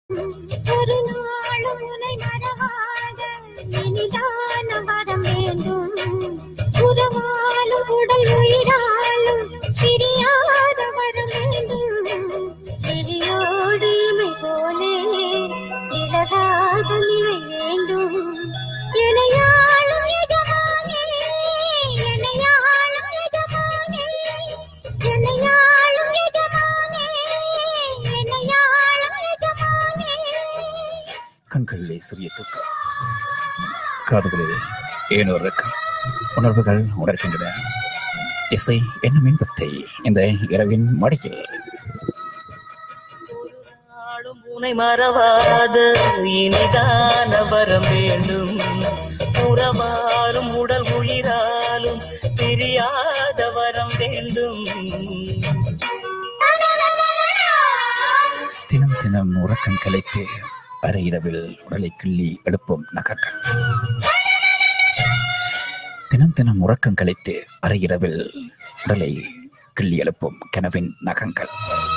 ஒரு நாளும் உனை மறவாத இனிதான வரம் வேண்டும் உறவாலும் உடல் உயிராலும் பிரியாத வரம் வேண்டும் பிரியோடு இமை போலே விலகாத நிலை வேண்டும் எனையாளும் எஜமானே எனையாளும் எஜமானே எனையாளும் எஜமானே எனையாளும் எஜமானே கண்களிலே சிறிய தூக்கம் காதுகளில் ஏனோ இறக்கம் உணர்வுகள் உணர்கின்றன இசை என்னும் இன்பத்தை இந்த இரவின் மடியில் நாளும் உனை மறவாத இனிதான வரம் வேண்டும் உறவாலும் உடல் உயிராலும் பிரியாத வரம் வேண்டும் தினம் தினம் உறக்கம் கலைத்து அரை இரவில் உடலை கிள்ளி எழுப்பும் நகங்கள் தினம் தினம் உறக்கம் கலைத்து அரை இரவில் உடலை கிள்ளி எழுப்பும் கனவின் நகங்கள்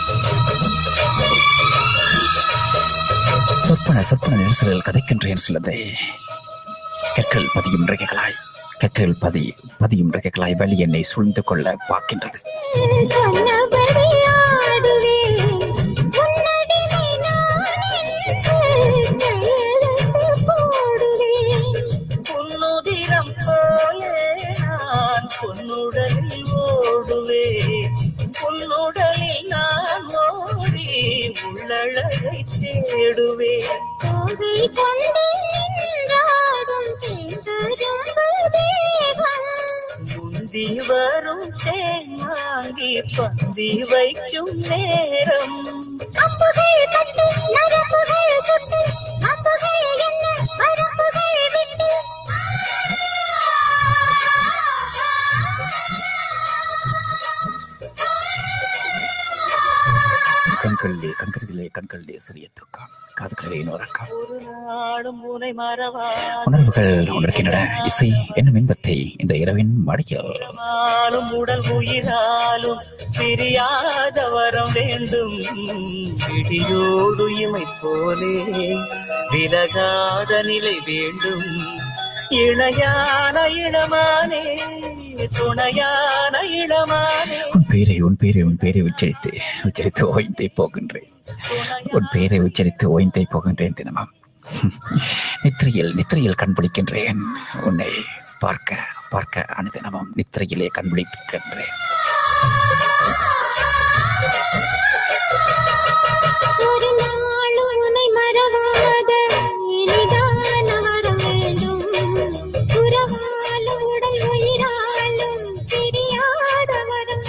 சொற்பன சொற்பன நெரிசலில் கதைக்கின்றேன் சிலதை கற்கள் பதியும் ரகைகளாய் கற்கள் பதி பதியும் ரகைகளாய் வலி என்னை சூழ்ந்து கொள்ள பார்க்கின்றது சொன்னபடி ஆடுவேன் உன்னடிமை நான் என்று கையெழுத்து போடுவேன் பொன்னுதிரம் போலே நான் பொன்னுடலில் ஓடுவேன் பொன்னுடலில் நான் ஓடி உள்ளழகை தேடுவேன் கோவை கொண்டு நின்றாடும் தேந்தரும்பு தேகம் முந்தி வரும் தேங்காங்கி பந்தி வைக்கும் நேரம் அம்புகள் பட்டு நரம்புகள் சுட்டு அம்புகள் என்ன வரம்புகள் விட்டு கண்களிலே கண்களிலே கண்களிலே சிறிய தூக்கம் காதுகளிலே உறக்கம் ஒரு நாளும் உனை மறவா உணர்வுகள் உணர்கின்றன இசை என்னும் இன்பத்தை இந்த இரவின் மடியில் ஆலும் உடல் உயிராலும் பிரியாத வரம் வேண்டும் பிடியோடு இமை போலே விலகாத நிலை வேண்டும் இணையான இளமானே துணையான இளமானே உன் பேரை உன் பேரை உன் பேரை உச்சரித்து உச்சரித்து ஓய்ந்தே போகின்றேன் உன் பேரை உச்சரித்து ஓய்ந்தே போகின்றேன் தினமும் நித்திரையில் நித்திரையில் கண்பிடிக்கின்றேன் உன்னை பார்க்க பார்க்க அனுதினமும் நித்திரையிலே கண்பிடிக்கின்றேன் ஒரு நாளும் உன்னை மறவாத இனிதான வரம் வேண்டும் உறவாலும் உடல் உயிராலும் பிரியாத வரம்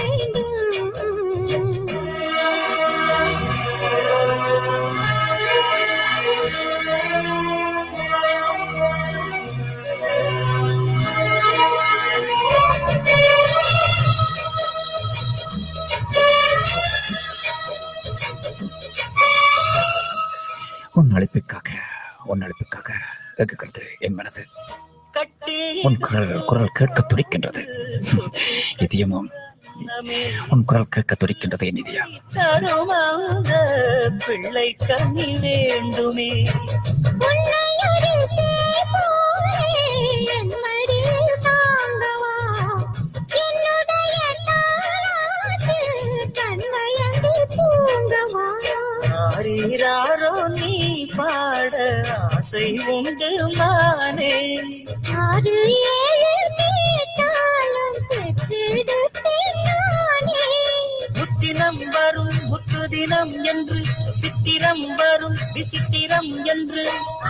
உன் அழைப்புக்காக உன் அழைப்புக்காக கேட்கிறது என் மனது கட்டில் உன் குரல் குரல் கேட்க துடிக்கின்றது இதயமும் மனமே உன் குரல் கேட்க துடிக்கின்றது என் இதயம் தருமாத பிள்ளை கனி வேண்டுமே உன்னை ஒரு சேபோலே என் மடியில் தாங்கவா என்னுடைய தாலாட்டு கண்மயங்கி தூங்கவா ஆரீராரோ நீ பாட ஆசை உண்டு மானே ஆறு ஏழு கேட்டாலும் பெற்றெடுப்பேன் நானே முத்தினம் வரும் முத்து தினம் என்று சித்திரம் வரும் விசித்திரம் என்று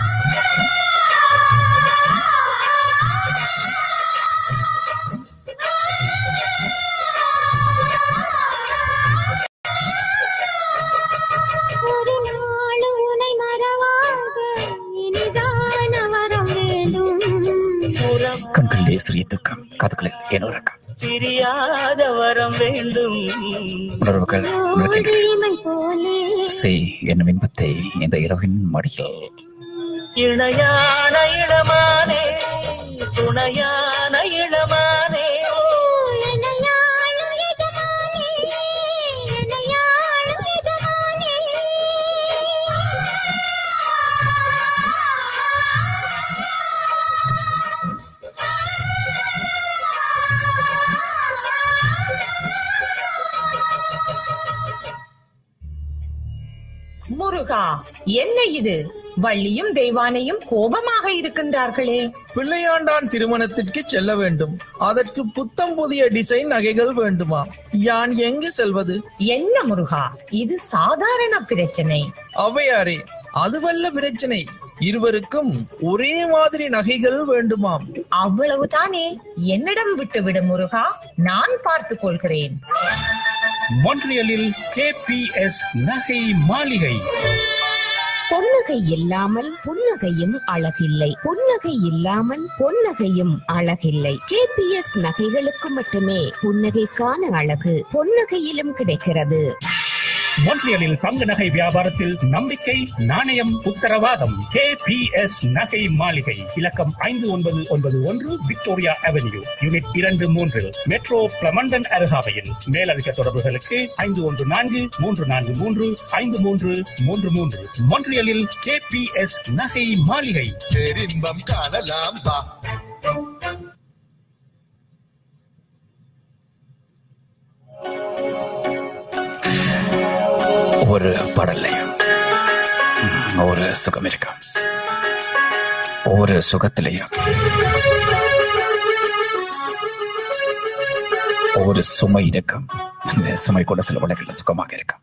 ஒரு நாள் உன்னை மறவாத இனிதான வரம் வேண்டும் கண்களிலே சிறிய துக்கம் காதுகளில் ஏனோ ரக்கம் பிரியாத வரம் வேண்டும் உணர்வுகள் உணர்கின்றன ஓடிமை போலே இசை என்னும் இன்பத்தை இந்த இரவின் மடியில் இணையான இளமானே துணையான இளமானே என்னையாளும் எஜமானே, என்னையாளும் எஜமானே. முருகா என்ன இது வள்ளியும் தெய்வானையும் கோபமாக இருக்கின்றார்களே பிள்ளையாண்டான் திருமணத்திற்கு செல்ல வேண்டும் அதற்கு புத்தம் புதிய டிசைன் நகைகள் வேண்டுமா யான் எங்கு செல்வது என்ன முருகா இது சாதாரண பிரச்சனை அவையாரே அதுவல்ல பிரச்சனை இருவருக்கும் ஒரே மாதிரி நகைகள் வேண்டுமாம் அவ்வளவுதானே என்னிடம் விட்டுவிடு முருகா நான் பார்த்துக் கொள்கிறேன் மான்ட்ரியலில் கேபிஎஸ் நகை மாளிகை பொன்னகை இல்லாமல் புன்னகையும் அழகில்லை புன்னகை இல்லாமல் பொன்னகையும் அழகில்லை கேபிஎஸ் நகைகளுக்கு மட்டுமே புன்னகைக்கான அழகு பொன்னகையிலும் கிடைக்கிறது மான்ட்ரியலில் தங்க நகை வியாபாரத்தில் நம்பிக்கை நாணயம் உத்தரவாதம் கேபிஎஸ் நகை மாளிகை இலக்கம் ஐந்து ஒன்பது ஒன்பது ஒன்று விக்டோரியா அவென்யூ யூனிட் இரண்டு மூன்றில் மெட்ரோ பிளமண்டன் அருகாமையில் மேலதிக தொடர்புகளுக்கு ஐந்து ஒன்று நான்கு மூன்று நான்கு மூன்று ஐந்து மூன்று மூன்று மூன்று மான்ட்ரியலில் கேபிஎஸ் நகை மாளிகை பேரின்பம் காணலாம் வா ஒரு பாடல்லையும் ஒரு சுகம் இருக்கும் ஒரு சுகத்திலையும் ஒரு சுமை இருக்கும் அந்த சுமை கூட சில உலகில் சுகமாக இருக்கும்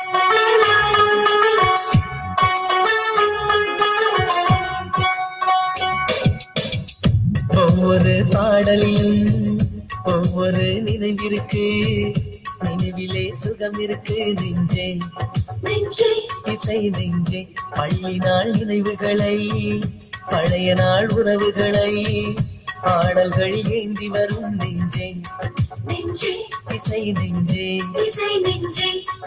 ஒவ்வொரு பாடலிலும் ஒவ்வொரு நினைவிருக்கு நினைவிலே சுகம் இருக்கு நெஞ்சே இசை நெஞ்சே பள்ளி நாள் நினைவுகளை பழைய நாள் உறவுகளை பாடல்கள் ஏந்தி வரும் நெஞ்சே இசை நெஞ்சே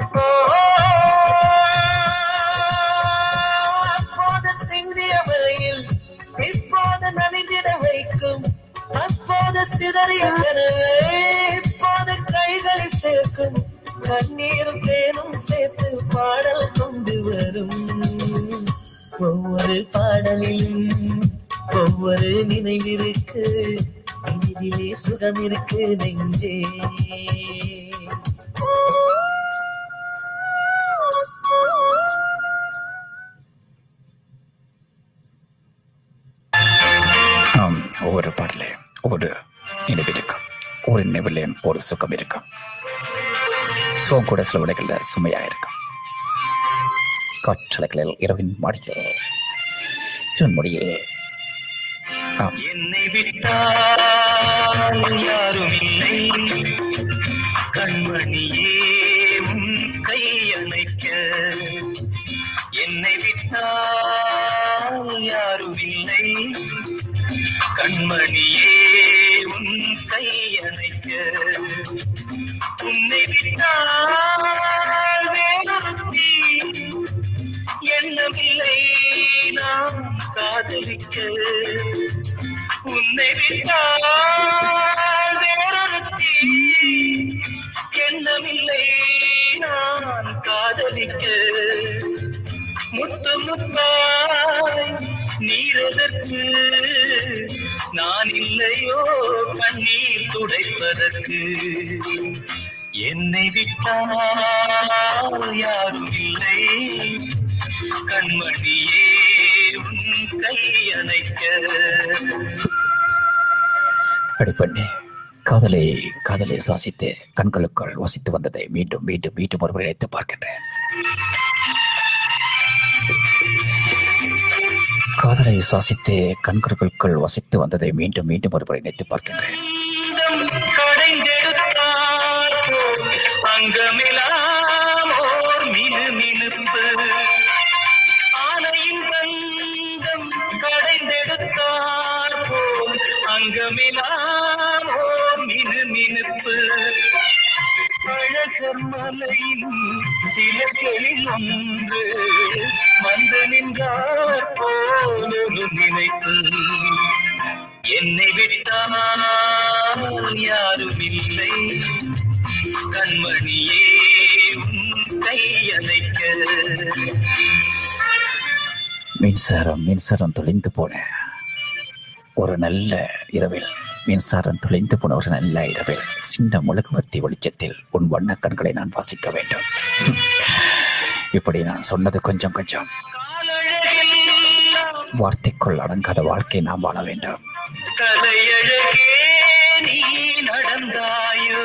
அப்போது சிந்திய மழையில் இப்போது நனைந்திட வைக்கும் அப்போது சிதறிய கனவை இப்போது கைகளில் சேர்க்கும் கண்ணீரும் தேனும் சேர்த்து பாடல் கொண்டு வரும் ஒவ்வொரு பாடலிலும் ஒவ்வொரு நினைவிருக்கு இனிதிலே சுகம் இருக்கு நெஞ்சே ஆம், ஒவ்வொரு பாடலையும் ஒரு நினைவு இருக்கும் ஒரு நினைவிலையும் ஒரு சுகம் இருக்கும் சுகம் கூட சில உலகில் சுமையா இருக்கும் காற்றலைகளில் இரவின் மாடியில் மொழியில் ஆம் என்னை விட்டால் யாரும் இல்லை கண்மணியே உன் கை அணைக்க என்னை விட்டால் யாரும் இல்லை கண்மணியே உன் கை அணைக்க உன்னை விட்டால் வேறொருத்தி எண்ணமில்லை நாம் காதலிக்க உன்னை விட்டால் வேறொருத்தி எண்ணமில்லை நான் காதலிக்க முத்து முத்தாய் நீரதற்கு நான் இல்லையோ கண்ணீர் துடைப்பதற்கு என்னை விட்டால் யாரும் இல்லை கண்மணியே உன் கை அணைக்க அடிப்பண்ணே காதலை காதலை சுவாசித்து கண்களுக்குள் வசித்து வந்ததை மீண்டும் மீண்டும் மீண்டும் ஒரு நினைத்து பார்க்கின்றேன் காதலை சுவாசித்து கண்களுக்குள் வசித்து வந்ததை மீண்டும் மீண்டும் ஒரு நினைத்து பார்க்கின்றேன் கடைந்தெடுத்தார் போல் அங்கமெல்லாம் ஓர் மினு மினுப்பு ஆனையின் பந்தம் கடைந்தெடுத்தார் போல் அங்கமெல்லாம் ஓர் மினு மினுப்பு அழகர் மலையின் சிலர்களில் ஒன்று வந்து நின்றார் போல் ஒரு நினைப்பு என்னை விட்டால் யாரும் இல்லை கண்மணியே உன் கை அணைக்க மின்சாரம் மின்சாரம் தொலைந்து போன ஒரு நல்ல இரவில் மின்சாரம் தொலைந்து போன ஒரு நல்ல இரவில் சின்ன முழுகுவத்தி வெளிச்சத்தில் உன் வண்ண கண்களை நான் வாசிக்க வேண்டும் இப்படி நான் சொன்னது கொஞ்சம் கொஞ்சம் வார்த்தைக்குள் அடங்காத வாழ்க்கை நாம் வாழ வேண்டும் தலையழகே நீ நடந்தாயோ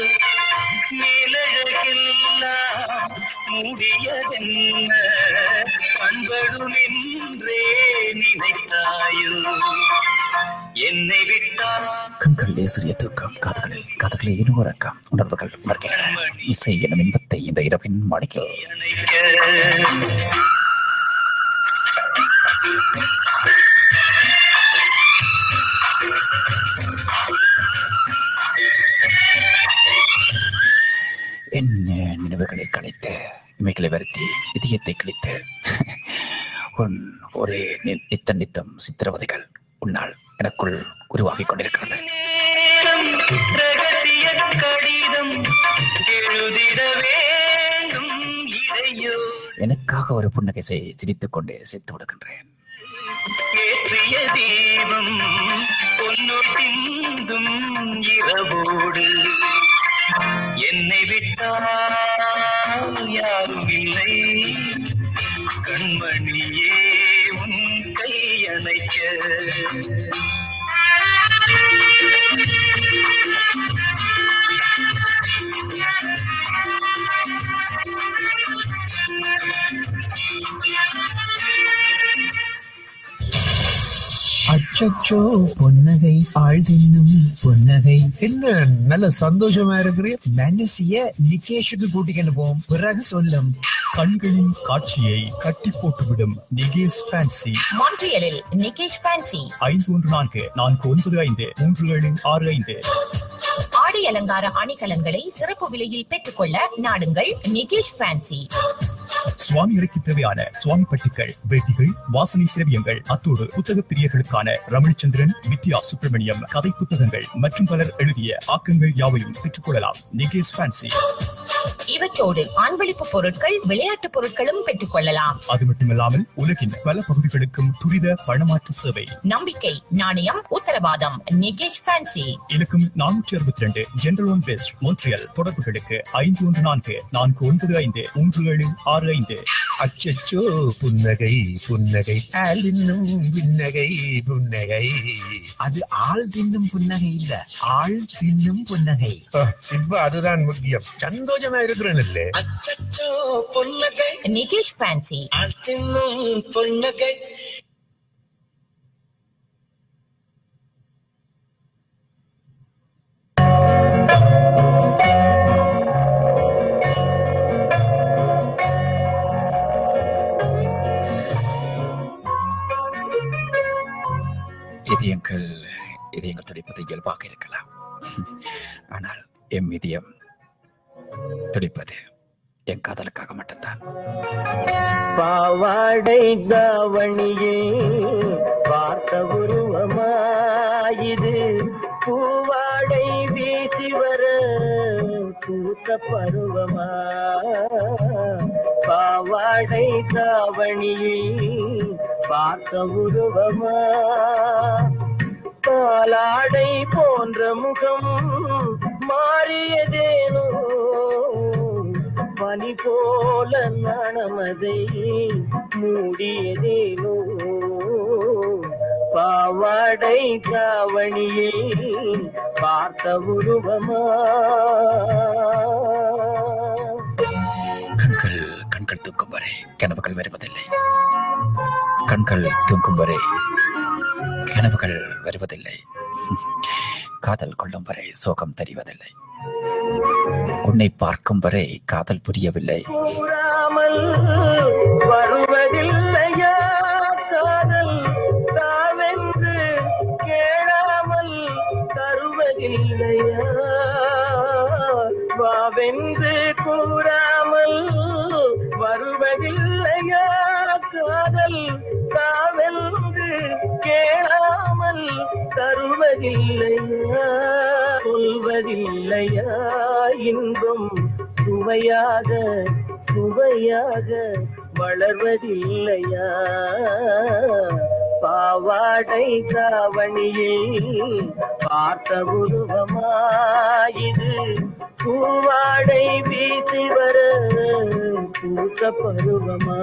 மேலழகெல்லாம் முடியதென்ன பண்படும் என்றே நினைத்தாயோ என்னை விட்டால் கண்கள் சிறிய தூக்கம் காதுகளில் காதுகளில் ஏனோ உறக்கம் உணர்வுகள் உணர்கின்றன இசை எனும் இன்பத்தை இந்த இரவின் மடியில் அணைக்க என் நினைவுகளை கலைத்து இமைகளை வருத்தி இதயத்தை கிழித்து உன் ஒரே நி- நித்தம் நித்தம் சித்திரவதைகள் உன்னால் எனக்குள் உருவாகிக் கொண்டிருக்கிறது நேரம் ரகசிய கடிதம் எழுதிட வேண்டும் இதையோ எனக்காக ஒரு புன்னகை செய் சிரித்துக் கொண்டே சேர்த்து விடுகின்றேன் ஏற்றிய தீபம் பொன்னு சிந்தும் இரவோடு என்னை விட்டால் யாரும் இல்லை கண்மணியே உன் கை அணைக்க அச்சச்சோ பொன்னகை ஆழ்தின்னும் பொன்னகை என்ன நல்ல சந்தோஷமா இருக்கிறீ மனசிய நிகேஷுக்கு கூட்டிக்கொண்டு போம் பிறகு சொல்லும் கண்களின் காட்சியை கட்டி போட்டுவிடும் நிகேஷ் ஃபேன்சி மான்ட்ரியலில் நிகேஷ் ஃபேன்சி ஐந்து ஒன்று நான்கு நான்கு ஒன்பது ஐந்து மூன்று ஏழு ஆறு ஐந்து ஆடி அலங்கார அணிகலன்களை சிறப்பு விலையில் பெற்றுக்கொள்ள நாடுங்கள் நிகேஷ் ஃபேன்சி சுவாமிகளுக்கு தேவையான சுவாமி பட்டுக்கள் வேட்டிகள் வாசனை திரவியங்கள் அத்தோடு புத்தக பிரியர்களுக்கான ரமணிச்சந்திரன் வித்யா சுப்பிரமணியம் கதை புத்தகங்கள் மற்றும் பலர் எழுதிய ஆக்கங்கள் யாவையும் பெற்றுக்கொள்ளலாம் நிகேஷ் ஃபேன்சி இவற்றோடு ஆண்வெளிப்பு பொருட்கள் விளையாட்டுப் பொருட்களும் பெற்றுக்கொள்ளலாம் அது மட்டுமல்லாமல் உலகின் பல பகுதிகளுக்கும் துரித பணமாற்று சேவை நம்பிக்கை நாணயம் உத்தரவாதம் நிகேஷ் ஃபேன்சி இலக்கம் நானூற்றி அறுபத்தி ரெண்டு ஜெனரல் ஒன் பெஸ்ட் மோன்ட்ரியல் தொடர்புகளுக்கு ஐந்து ஒன்று நான்கு நான்கு ஒன்பது ஐந்து மூன்று ஏழு ஆறு ஐந்து அச்சச்சோ புன்னகை புன்னகை ஆளின்னும் புன்னகை புன்னகை அது ஆள் தின்னும் புன்னகை இல்ல ஆள் தின்னும் புன்னகை இப்ப அதுதான் முக்கியம் சந்தோஷமா இருக்கிறேன் அச்சச்சோ பொன்னகை நிகேஷ் ஃபேன்சி அத்தின்னும் பொன்னகை இதயங்கள் இதயங்கள் துடிப்பது இயல்பாக இருக்கலாம் ஆனால் எம் இதயம் துடிப்பது என் காதலுக்காக மட்டும்தான் பாவாடை தாவணியே பார்த்த உருவமாயிது பூவாடை வீசி வர பூத்த பருவமா பாவாடை தாவணியே பார்த்த உருவமா பாலாடை போன்ற முகம் மாறியதேனோ பனி போல நனமதை மூடியதேனோ பாவாடை தாவணியை பார்த்த உருவமா கண்கள் கண்கள் தூக்கும் வரை கனவுகள் வருவதில்லை கண்கள் தூங்கும் வரை கனவுகள் வருவதில்லை காதல் கொள்ளும் வரை சோகம் தெரிவதில்லை உன்னை பார்க்கும் வரை காதல் புரியவில்லை கூறாமல் வருவதில்லையா காதல் தாவென்று கேளாமல் தருவதில்லையா வாவென்று கூறாமல் வருவதில்லையா காதல் தாவென்று கேளாமல் தருவதில்லையா சொல்வதில்லையா இன்பம் சுவையாக சுவையாக வளர்வதில்லையா பாவாடை தாவணியில் பார்த்த உருவமாயிது பூவாடை வீசி வர பூத்த பருவமா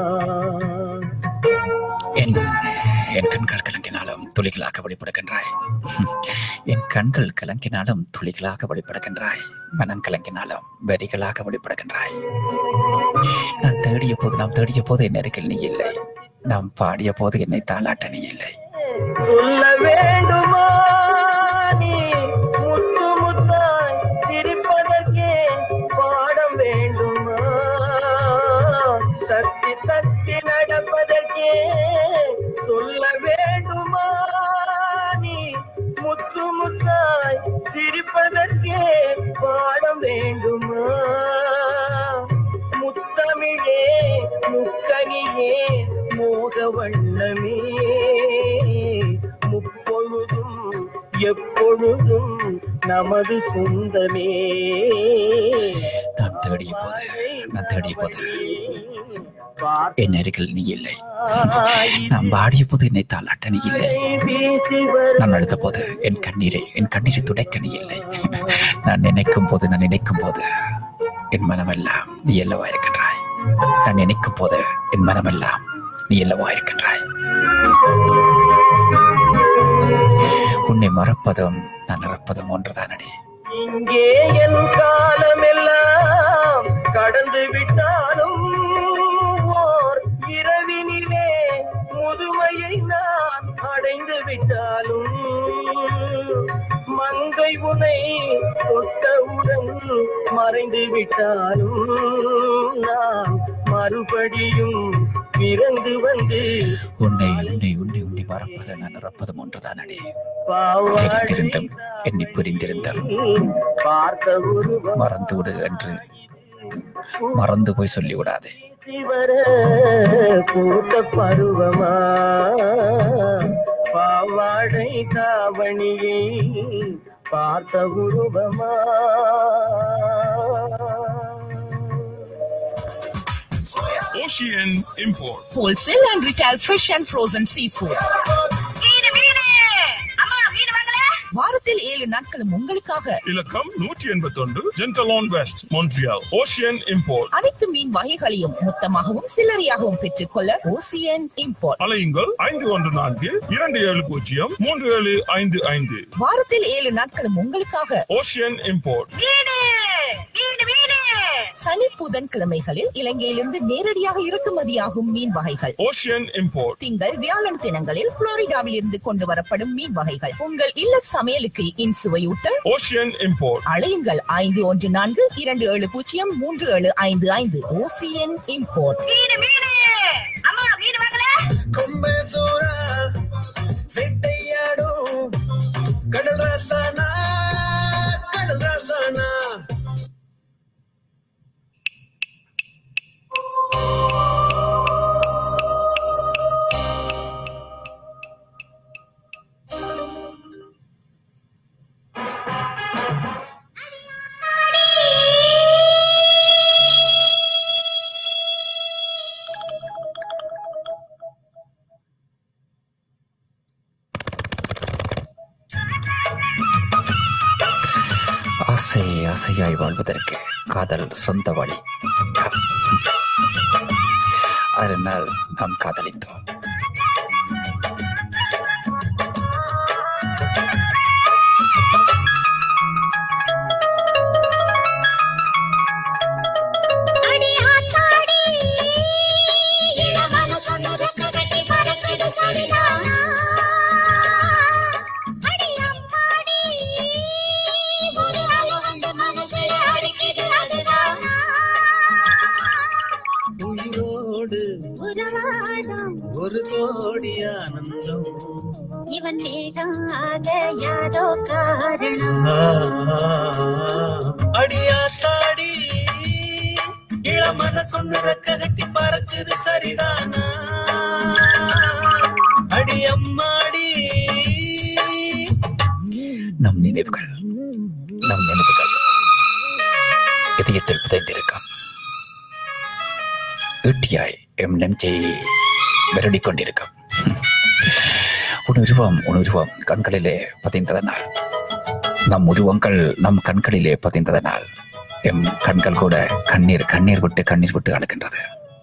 என் என் கண்கள் கலங்கினாலும் துளிகளாக வெளிப்படுகின்றாய் என் கண்கள் கலங்கினாலும் துளிகளாக வெளிப்படுகின்றாய் மனம் கலங்கினாலும் வரிகளாக வெளிப்படுகின்றாய் நான் தேடிய போது நாம் தேடிய போது என் அருகில் நீ இல்லை நாம் பாடிய போது என்னை தாளாட்ட நீ இல்லை சொல்ல வேண்டுமா நீ முத்து முத்தாய் சிரிப்பதற்கே பாடம் வேண்டுமா தத்தி தத்தி நடப்பதற்கே சொல்ல வேண்டுமா நீ முத்து முத்தாய் சிரிப்பதற்கே பாடம் வேண்டுமா முத்தமிழே முக்கனியே மோக வண்ணமே முப்பொழுதும் எப்பொழுதும் நமது சொந்தமே நான் தேடிய போது நான் தேடிய போது என் அருகில் நீ இல்லை நான் பாடிய போது என்னை தாளாட்ட நீ இல்லை வீசி வர நான் அழுத போது என் கண்ணீரை என் கண்ணீரை துடைக்க நீ இல்லை நான் நினைக்கும் போது நான் நினைக்கும் போது என் மனமெல்லாம் நீ எல்லவா இருக்கின்றாய் நான் நினைக்கும் போது என் மனமெல்லாம் நீ எல்லவா இருக்கின்றாய் உன்னை மறப்பதும் நான் இறப்பதும் ஒன்றுதானடி இங்கே என் காலமெல்லாம் கடந்து விட்டாலும் ஓர் இரவினிலே முதுமையை நான் அடைந்து விட்டாலும் மங்கை உனை தொட்டவுடன் மறைந்து விட்டாலும் நான் மறுபடியும் பிறந்து வந்து உன்னை உன்னை உன்னை உன்னை மறப்பது நான் இறப்பதும் ஒன்றுதானடி பாவாடை தெரிந்திருந்தும் என்னை புரிந்திருந்தும் பார்த்த உருவம் மறந்து விடு என்று மறந்து போய் சொல்லி விடாதே வர பூத்த பருவமா பாவாடை தாவணியை பார்த்த உருவமா Ocean Import. Wholesale and retail fresh and frozen seafood. வாரத்தில் ஏழு நாட்களும் உங்களுக்காக இலக்கம் நூற்றி எண்பத்தி ஒன்று Jean Talon west Montreal ocean import அனைத்து மீன் வகைகளையும் மொத்தமாகவும் சில்லறையாகவும் பெற்றுக்கொள்ள ஓசியன் இம்போர்ட் அலையுங்கள் ஐந்து ஒன்று நான்கு இரண்டு ஏழு பூஜ்ஜியம் மூன்று ஏழு ஐந்து ஐந்து வாரத்தில் ஏழு நாட்களும் உங்களுக்காக ஓஷியன் இம்போர்ட் சனி புதன் கிழமைகளில் இலங்கையிலிருந்து நேரடியாக இறக்குமதியாகும் மீன் வகைகள் ஓஷியன் இம்போர்ட் திங்கள் வியாழன் தினங்களில் புளோரிடாவில் இருந்து கொண்டு வரப்படும் மீன் வகைகள் உங்கள் இல்ல சமையலுக்கு இன்சுவையூட்ட ஓஷியன் இம்போர்ட் அழையுங்கள் ஐந்து ஒன்று நான்கு இரண்டு ஏழு பூஜ்ஜியம் மூன்று ஏழு ஐந்து ஐந்து ஓசியன் இம்போர்ட் கும்பசூரா வேட்டையாடும் கடல் ரசனா கடல் ரசனா ஆசை ஆசையாய் வாழ்வதற்கு காதல் சொந்த வழி அதனால் நாம் காதலித்தோம் அடி ஆத்தாடி இளமன சொன்னதக்க கட்டி பறக்குது சரிதான் அடி அம்மாடி ஒரு அலை வந்து மனசுல அடிக்குது அதுதான் உயிரோடு உறவாடும் ஒரு கோடி ஆனந்தம் இவன் வேகாத யாரோ காரணம் அடியாத்தாடி இளமன சொன்ன கட்டி பறக்குது சரிதானா அடி அம்மாடி நம் நினைவுகள் நம் நினைவுகள் இதயத்தில் புதைந்திருக்கும் ஈட்டியாய் எம் நெஞ்சை விரடிக் கொண்டிருக்கும் உன் உருவம் உன் உருவம் கண்களிலே பதிந்ததனால் நம் உருவங்கள் நம் கண்களிலே பதிந்ததனால் எம் கண்கள் கூட கண்ணீர் கண்ணீர் விட்டு கண்ணீர் விட்டு அழுகின்றது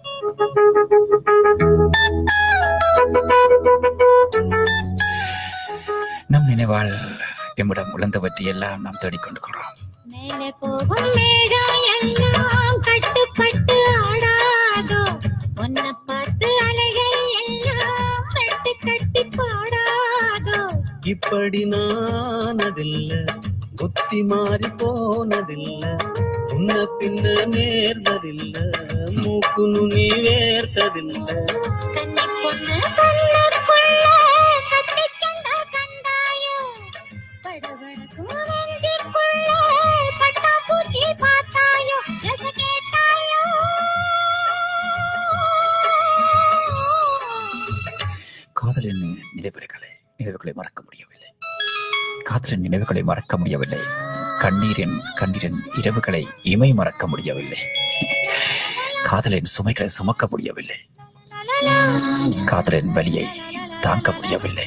நம் நினைவால் எம்மிடம் உழந்தவற்றை எல்லாம் நாம் தேடிக்கொண்டிருக்கிறோம் மேலே போகும் மேகம் எல்லாம் கட்டுப்பட்டு ஆடாதோ உன்னை பார்த்து அலைகள் எல்லாம் கட்டு கட்டி பாடாதோ இப்படி நானதில்ல புத்தி மாறி போனதில்ல முன்ன பின்ன நேர்ந்ததில்ல மூக்கு நுனி வேர்த்ததில்ல கன்னி பொண்ணு கண்ணுக்குள்ள கட்டி சண்டை கண்டாயோ படபடக்கும் நெஞ்சுக்குள்ள பட்டாப்பூச்சி பார்த்தாயோ எச கேட்டாயோ காதலின் நினைவுகளை நினைவுகளை மறக்க முடியவில்லை காதலின் நினைவுகளை மறக்க முடியவில்லை கண்ணீரின் கண்ணீரின் இரவுகளை இமை மறக்க முடியவில்லை காதலின் சுமைகளை சுமக்க முடியவில்லை காதலின் வலியை தாங்க முடியவில்லை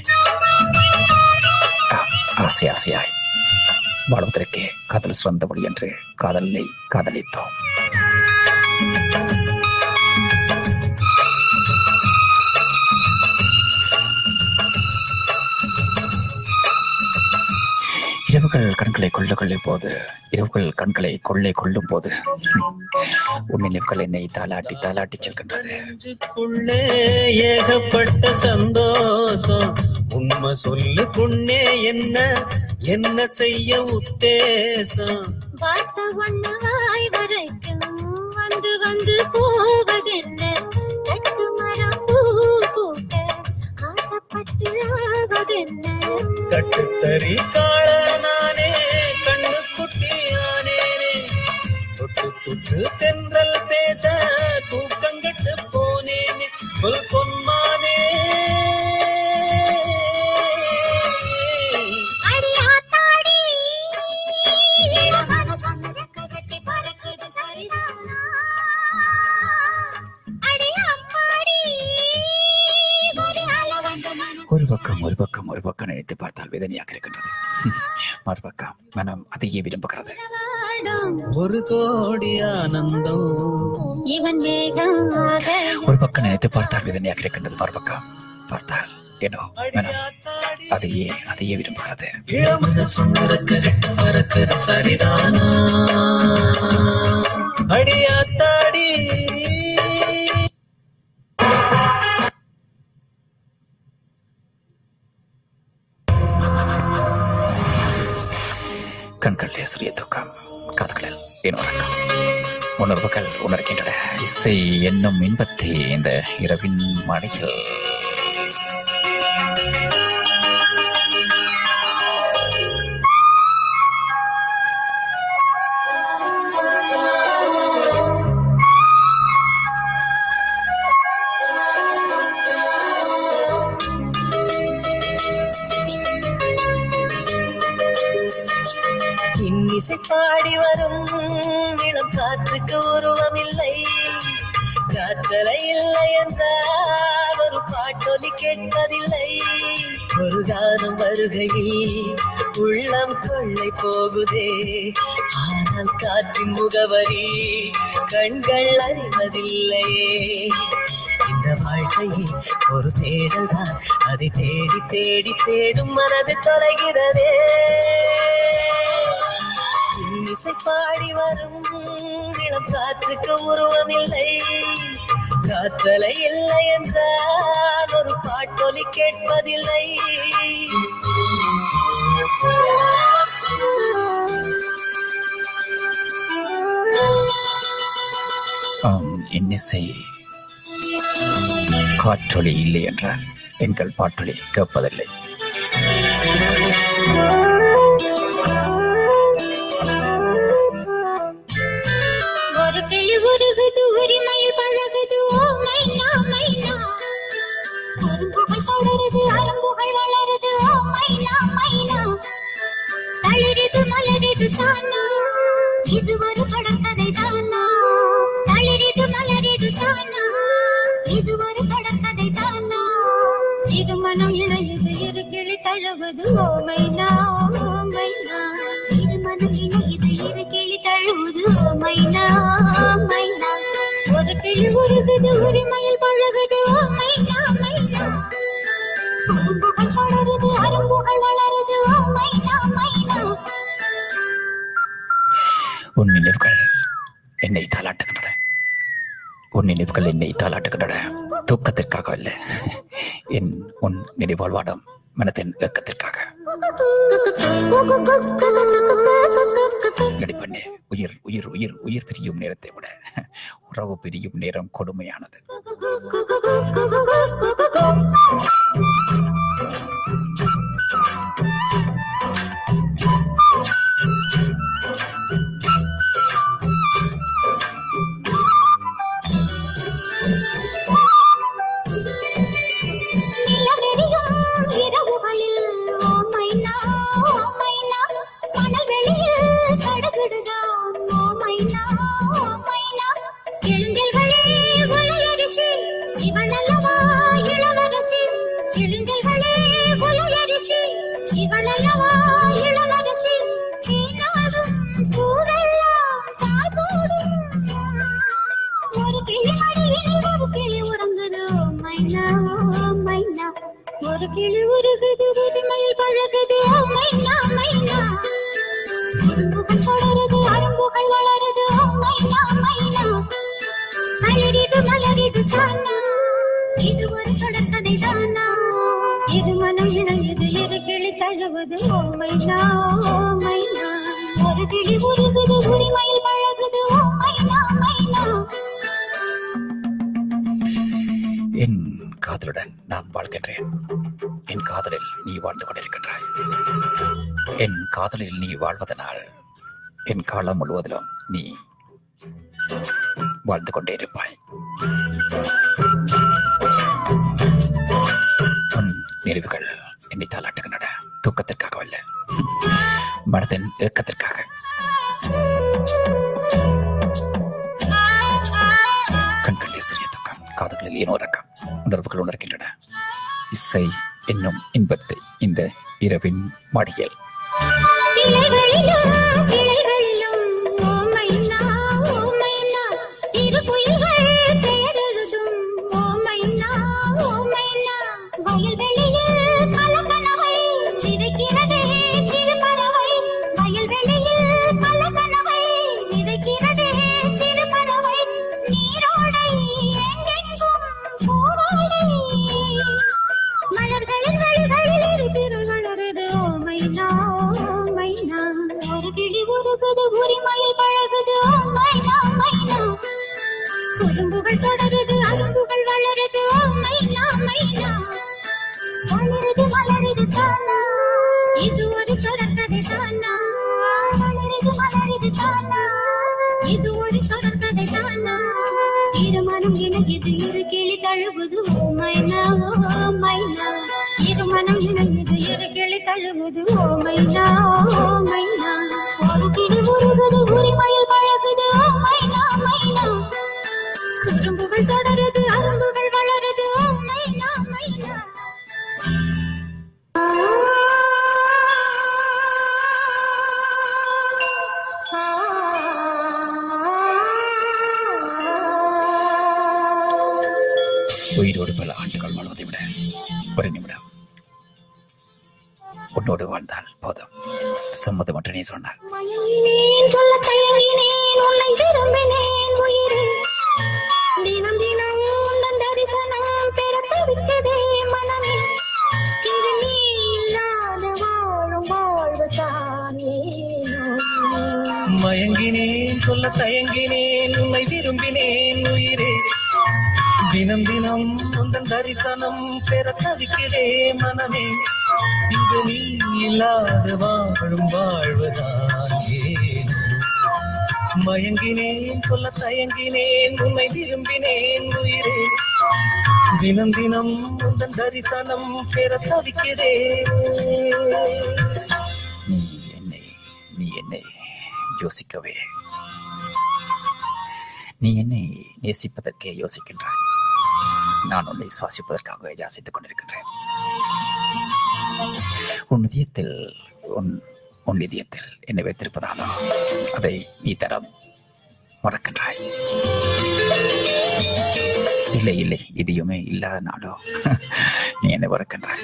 ஆம், ஆசை ஆசையாய் வாழ்வதற்கே காதல் சிறந்த வழி என்று காதலை காதலித்தோம் இரவுகள் கண்களை கொள்ள கொள்ளும் போது இரவுகள் கண்களை கொள்ளை கொள்ளும் போது உன் நினைவுகள் என்னை தாலாட்டி தாலாட்டி செல்கின்றது நெஞ்சுக்குள்ளே ஏகப்பட்ட சந்தோஷம் உண்மை சொல்லு பொண்ணே என்ன என்ன செய்ய உத்தேசம் வார்த்தை ஒண்ணு வாய் வரைக்கும் வந்து வந்து போவதென்ன கட்டு மரம் பூ பூட்ட ஆசைப்பட்டு ஆவதென்ன கட்டுத்தறி காள நானே கண்ணு குட்டியானேனே தொட்டு தொட்டு தென்றல் பேச தூக்கங்கட்டு போனேனே சொல் பொன்மானே அடியாத்தாடி இளமன சந்தரக்க கட்டி பறக்குது சரிதானா அடி அம்மாடி ஒரு அல வந்த மனசு ஒரு பக்கம் ஒரு பக்கம் ஒரு பக்கம் நினைத்து பார்த்தால் வேதனையாக இருக்கின்றது மறுபக்கம் மனம் அதையே விரும்புகிறது வாடும் ஒரு கோடி ஆனந்தம் இவன் வேகமாக ஒரு பக்கம் நினைத்து பார்த்தால் வேதனையாக இருக்கின்றது மறுபக்கம் பார்த்தால் ஏனோ மனம் அதையே அதையே விரும்புகிறது இளமன சுந்தரக்க கட்டு பறக்குது சரிதானா அடியாத்தாடி கண்களிலே சிறிய தூக்கம் காதுகளில் ஏனோ உறக்கம் உணர்வுகள் உணர்கின்றன இசை என்னும் இன்பத்தை இந்த இரவின் மழையில் இன்னிசை பாடி வரும் இளம் காற்றுக்கு உருவமில்லை காற்றலை இல்லை என்றால் ஒரு பாட்டொலி கேட்பதில்லை ஒரு கானம் வருகையில் உள்ளம் கொள்ளை போகுதே ஆனால் காற்றின் முகவரி கண்கள் அறிவதில்லையே இந்த வாழ்க்கையே ஒரு தேடல் தான் அதை தேடி தேடி தேடும் மனது தொலைகிறதே இன்னிசை பாடி வரும் இளம் காற்றுக்கு உருவமில்லை காற்றலை இல்லை என்றால் ஒரு பாட்டொலி கேட்பதில்லை ஆம் இன்னிசை காற்றொலி இல்லை என்றால் எங்கள் பாட்டொலி கேட்பதில்லை ஒரு கிளி உருகுது உரிமையில் பழகுது ஓ மைனா மைனா அரும்புகள் தொடருது அரும்புகள் வளருது ஓ மைனா மைனா தளிருது மலருது தானா இது ஒரு தொடர்கதை தானா தளிருது மலருது தானா இது ஒரு தொடர்கதை தானா இரு மனம் இணையுது இரு கிளி தழுவுது ஓ மைனா ஓ மைனா இரு மனம் இணையுது இரு கிளி தழுவுது தழுவுது ஓ மைனா மைனா ஒரு கிளி உருகுது உரிமையில் பழகுது ஓ மைனா மைனா அரும்புகள் வளருது அரும்புகள் வளருது ஓ மைனா மைனா உன் நினைவுகள் என்னை தாளாட்டுகின்றன உன் நினைவுகள் என்னை தாளாட்டுகின்றன தூக்கத்திற்காக அல்ல என் உன் நினைவாழ்வாடம் மனதின் ஏக்கத்திற்காக நடிப்பண்ணே உயிர் உயிர் உயிர் உயிர் பிரியும் நேரத்தை விட உறவு பிரியும் நேரம் கொடுமையானது நிலவெறியும் இரவுகளில் ஓ மைனா ஓ மைனா மணல் வெளியில் கடுகிடுதான் ஓ மைனா ஓ மைனா எழுந்தல்களே உலையரிசி இவள் அல்லவா இளவரசி எழுந்தல்களே உலையரிசி இவள் அல்லவா இளவரசி தேனாடும் பூவெல்லாம் தாய் போடும் ஒரு கிளி மடியில் ஒரு கிளி உறங்குது ஓ மைனா ஓ மைனா ஒரு கிளி உருகுது உரிமையில் பழகுது ஓ மைனா மைனா அரும்புகள் தொடருது அரும்புகள் வளருது ஓ மைனா மைனா மலரிது மலரிது தானா இது ஒரு தொடர்கதை தானா இது மனம் இணையது இரு கிளி தழுவது ஓ மைனா ஓ மைனா ஒரு கிளி உருகுது உரிமையில் பழகுது ஓ மைனா மைனா என் காதலுடன் நான் வாழ்கின்றேன் என் காதலில் நீ வாழ்ந்து கொண்டிருக்கின்றாய் என் காதலில் நீ வாழ்வதனால் என் காலம் முழுவதிலும் நீ வாழ்ந்து கொண்டே இருப்பாய் உன் நினைவுகள் என்னை தாளாட்டுகின்றன தூக்கத்திற்காக அல்ல மனதின் ஏக்கத்திற்காக கண்கண்டே சிறிய தூக்கம் காதுகளில் ஏனோ ரக்கம் உணர்வுகள் உணர்கின்றன இசை என்னும் இன்பத்தை இந்த இரவின் மடியில் கிளைகளிலும் கிளைகளிலும் ஓ மைனா ஓ மைனா இரு குயில்கள் பெயரெழுதும் ஓ மைனா ஓ மைனா வயல்வெளியில் கலக்கனவை விதைக்கிறதே சிறு பறவை வயல்வெளியில் கலக்கனவை விதைக்கிறதே சிறு பறவை நீரோடை எங்கெங்கும் பூவோடை மலர்களின் வழிகளில் இரு திருவளருது ஓ மைனா ஓ மைனா ஒரு கிளி உருகுது உரிமையில் பழகுது ஓ மைனா மைனா குறும்புகள் தொடருது அரும்புகள் வளருது ஓ மைனா மைனா வளருது மலருது தானா இது ஒரு தொடர்கதை தானா வளருது மலருது தானா இது ஒரு தொடர்கதை தானா இருமனம் இணையது இரு கிளி தழுவுது ஓ மைனா ஓ மைனா இருமனம் இணையது இரு கிளி தழுவுது ஓ மைனா ஓ மைனா ஒரு கிளி உருகுது உரிமையில் பழகுது ஓ மைனா மைனா குறும்புகள் தொடருது அரும்புகள் வளருது ஓ மைனா மைனா உயிரோடு பல ஆண்டுகள் வாழ்வதை விட ஒரு நிமிடம் உன்னோடு வாழ்ந்தால் போதும் சம்மதம் என்று நீ சொன்னார் மயங்கினேன் சொல்ல தயங்கினேன் உன்னை விரும்பினேன் உயிரே தினம் தினம் உந்தன் தரிசனம் பெற தவிக்கதே மனமே இங்கு நீ இல்லாத வாழும் வாழ்வு தான் ஏனோ மயங்கினேன் சொல்ல தயங்கினேன் உன்னை விரும்பினேன் உயிரே தினம் தினம் உந்தன் தரிசனம் பெற தவிக்கிறே மனமே இங்கு நீ இல்லாத வாழும் வாழ்வதான் ஏன் மயங்கினேன் சொல்ல தயங்கினேன் உன்னை விரும்பினேன் உயிரே தினம் தினம் உந்தன் தரிசனம் பெற தவிக்கிறேன் நீ என்னை நீ என்னை யோசிக்கவே நீ என்னை நேசிப்பதற்கே யோசிக்கின்றாய் நான் உன்னை சுவாசிப்பதற்காக யாசித்துக் கொண்டிருக்கின்றேன் உன் இதயத்தில் உன் உன் இதயத்தில் என்னை வைத்திருப்பதாலோ அதை நீ தர மறக்கின்றாய் இல்லை இல்லை இதையுமே இல்லாத நாளோ நீ என்னை மறக்கின்றாய்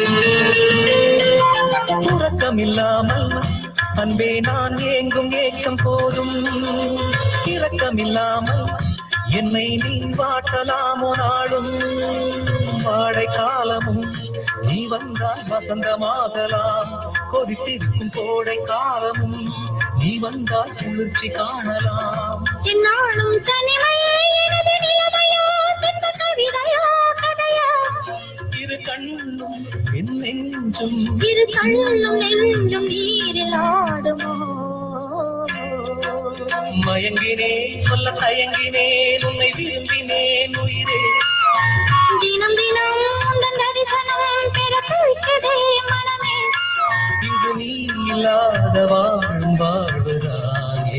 உறக்கம் இல்லாமல் அன்பே நான் ஏங்கும் ஏக்கம் போதும் இரக்கம் இல்லாமல் என்னை நீ வாட்டலாமோ நாளும் வாழை காலமும் நீ வந்தால் வசந்தமாகலாம் கொதித்திருக்கும் கோடை காலமும் நீ வந்தால் குளிர்ச்சி காணலாம் என்னாலும் தனிமையே எனது நிலைமையோ துன்ப கவிதையோ கதையோ இரு கண்ணும் என் நெஞ்சும் இரு கண்ணும் நெஞ்சும் நீரில் ஆடுமோ மயங்கினேன் சொல்ல தயங்கினேன் உன்னை விரும்பினேன் உயிரே தினம் தினம் உந்தன் தரிசனம் பெற துடிக்குதே மனமே இங்கு நீ இல்லாத வாழும் வாழ்வுதானே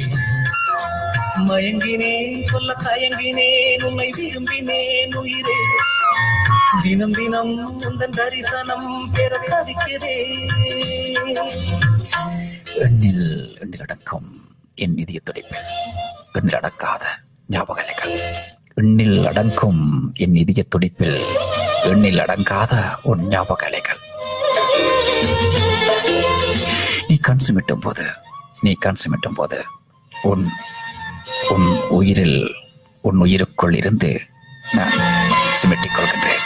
மயங்கினேன் சொல்ல தயங்கினேன் உன்னை விரும்பினேன் உயிரே தினம் தினம் உந்தன் தரிசனம் பெற தவிக்கிறேன் எண்ணில் எண்ணில் அடக்கும் என் இதய துடிப்பில் எண்ணில் அடக்காத ஞாபகங்கள் எண்ணில் அடங்கும் என் இதய துடிப்பில் எண்ணில் அடங்காத உன் ஞாபக அலைகள் நீ கண் சிமிட்டும் போது நீ கண் சிமிட்டும் போது உன் உன் உயிரில் உன் உயிருக்குள் இருந்து நான் சிமிட்டிக் கொள்கின்றேன்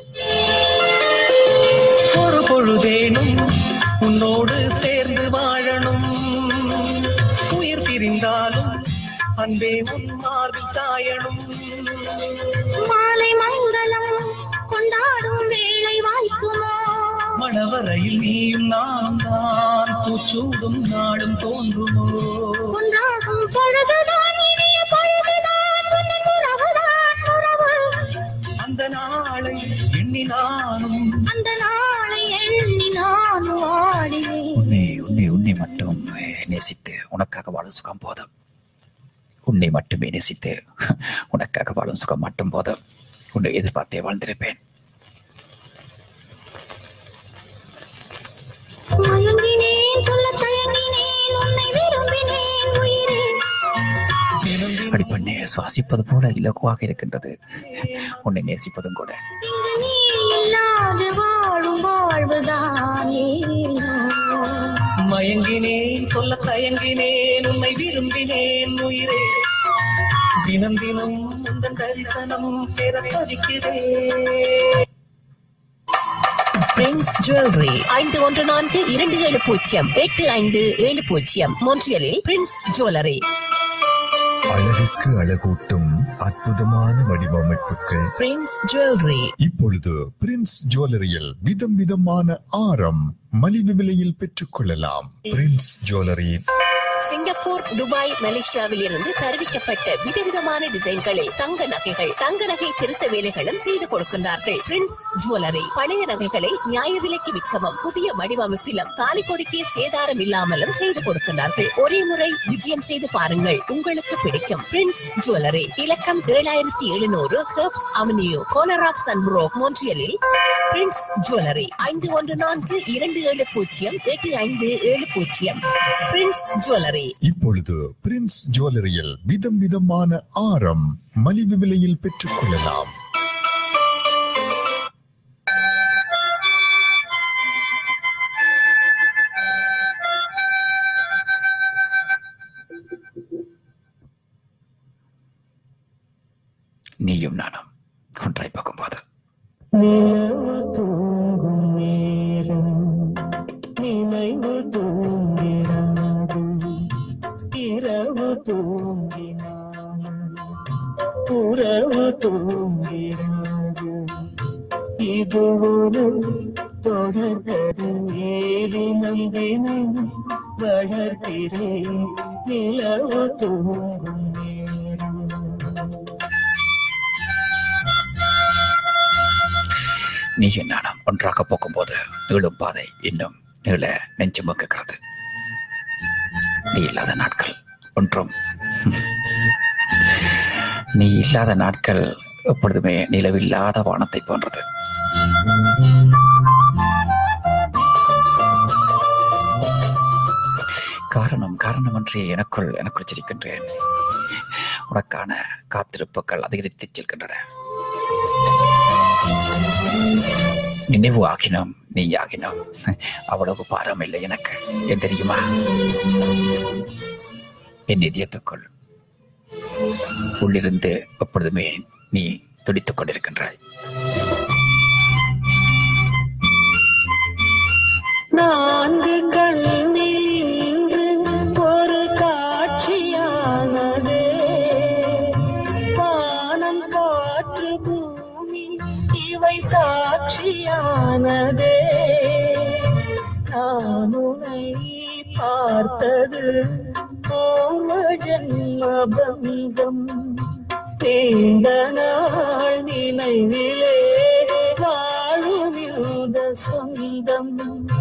ஒரு பொழுதேனும் உன்னோடு சேர்ந்து வாழணும் உயிர் பிரிந்தாலும் அன்பே உன் மார்பில் சாயணும் மாலை மங்களம் கொண்டாடும் வேளை வாய்க்குமோ மணவரையில் நீயும் நான் தான் பூச்சூடும் நாடும் தோன்றுமோ ஒன்றாகும் பொழுதுதான் இனிய பொழுதுதான் உன்னன் உறவுதான் உறவு அந்த நாளை எண்ணி நானும் அந்த நாளை எண்ணி நான் வாடினேன் உன்னை உன்னை உன்னை மட்டும் அஹ், நேசித்து உனக்காக வாழும் சுகம் போதும் உன்னை மட்டுமே நேசித்து உனக்காக வாழும் சுகம் மட்டும் போதும் உன்னை எதிர்பார்த்தே வாழ்ந்திருப்பேன் மயங்கினேன் சொல்ல தயங்கினேன் உன்னை விரும்பினேன் உயிரே அடி பெண்ணே சுவாசிப்பது போல இலகுவாக இருக்கின்றது உன்னை நேசிப்பதும் கூட இங்கு நீ இல்லாது வாழும் வாழ்வுதான் ஏனோ மயங்கினேன் சொல்ல தயங்கினேன் உன்னை விரும்பினேன் உயிரே தினம் தினம் உந்தன் தரிசனம் பெற தவிக்கிறேன் பிரின்ஸ் ஜுவல்லரி ஐந்து ஒன்று நான்கு இரண்டு ஏழு பூஜ்ஜியம் எட்டு ஐந்து ஏழு பூஜ்ஜியம் மொன்றியலில் பிரின்ஸ் ஜுவல்லரி அழகுக்கு அழகூட்டும் அற்புதமான வடிவமைப்புகள் பிரின்ஸ் ஜுவல்லரி இப்பொழுது பிரின்ஸ் ஜுவல்லரியில் விதம் விதமான ஆரம் மலிவு விலையில் பெற்றுக் கொள்ளலாம் பிரின்ஸ் ஜுவல்லரி சிங்கப்பூர் துபாய் மலேசியாவில் இருந்து தருவிக்கப்பட்ட விதவிதமான டிசைன்களில் தங்க நகைகள் தங்க நகை திருத்த வேலைகளும் செய்து கொடுக்கின்றார்கள் பிரின்ஸ் ஜுவல்லரி பழைய நகைகளை நியாய விலைக்கு விற்கவும் புதிய வடிவமைப்பிலும் தாலி கொடுக்கிய சேதாரம் இல்லாமலும் செய்து கொடுக்கின்றார்கள் ஒரே முறை விஜயம் செய்து பாருங்கள் உங்களுக்கு பிடிக்கும் பிரின்ஸ் ஜுவல்லரி இலக்கம் ஏழாயிரத்தி எழுநூறு herbs avenue corner of Sunbrook மோன்ட்ரியலில் பிரின்ஸ் ஜுவல்லரி ஐந்து ஒன்று நான்கு இரண்டு ஏழு பூஜ்ஜியம் எட்டு ஐந்து ஏழு பூஜ்ஜியம் பிரின்ஸ் ஜுவல்லரி இப்பொழுது பிரின்ஸ் ஜுவல்லரியில் விதம் விதமான ஆரம் மலிவு விலையில் பெற்றுக் கொள்ளலாம் நீயும் நானும் ஒன்றாய் பார்க்கும்போது நிலவு தூங்கும் நேரம் நினைவு தூங்கினாது இரவு தூங்கினாலும் உறவு தூங்கினாது இது ஒரு தொடர்கது ஏதினம் தினம் வளர்கிறேன் நிலவு தூங்கும் நேரம் நீயும் நானும் ஒன்றாக போகும்போது நீளும் பாதை இன்னும் நீள நெஞ்சுமுக்குகிறது நீ இல்லாத நாட்கள் ஒன்றும் நீ இல்லாத நாட்கள் எப்பொழுதுமே நிலவில்லாத வானத்தை போன்றது வேண்டுமென்றே எனக்குள் எனக்குள் சிரிக்கின்றேன் உனக்கான காத்திருப்புகள் அதிகரித்து செல்கின்றன நினைவு ஆகினோம் நீ ஆகினோம் அவ்வளவு பாரம் இல்லை எனக்கு ஏன் தெரியுமா என் இதயத்துக்குள் உள்ளிருந்து எப்பொழுதுமே நீ துடித்துக் கொண்டிருக்கின்றாய் நான்கு கண்ணில் இன்று ஒரு காட்சியானதே வானம் காற்று பூமி இவை சாட்சியானதே நான் உன்னை பார்த்தது போன ஜன்ம பந்தம் நீண்ட நாள் நினைவிலே வாழும் இந்த சொந்தம்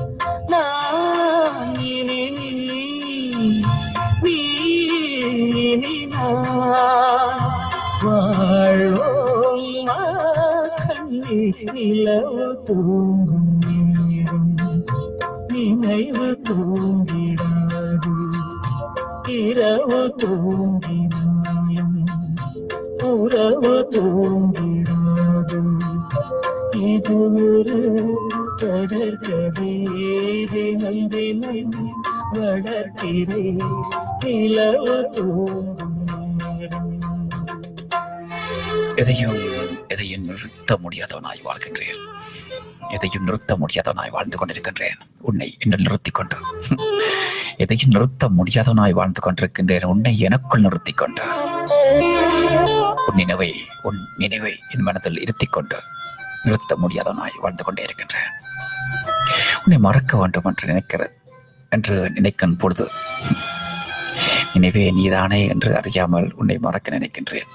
நான் இனி நீ நீ இனி நான் வாழ்வோம் வா கண்ணி நிலவு தூங்கும் நேரம் நினைவு தூங்கிடாது இரவு தூங்கினாலும் உறவு தூங்கிடாது இது ஒரு தொடர்கதை தினம் தினம் வளர்க்கிறேன் நிலவு தூங்கும் நேரம் எதையும் எதையும் நிறுத்த முடியாதவனாய் வாழ்கின்றேன் எதையும் நிறுத்த முடியாதவனாய் வாழ்ந்து கொண்டிருக்கின்றேன் உன்னை என்னில் நிறுத்திக் கொண்டு எதையும் நிறுத்த முடியாதவனாய் வாழ்ந்து கொண்டிருக்கின்றேன் உன்னை எனக்குள் நிறுத்திக் கொண்டு உன் நினைவை உன் நினைவை என் மனதில் இருத்திக் கொண்டு நிறுத்த முடியாதவனாய் வாழ்ந்து கொண்டே இருக்கின்றேன் உன்னை மறக்க வேண்டும் என்று நினைக்கிற என்று நினைக்கும் பொழுது நினைவே நீதானே என்று அறியாமல் உன்னை மறக்க நினைக்கின்றேன்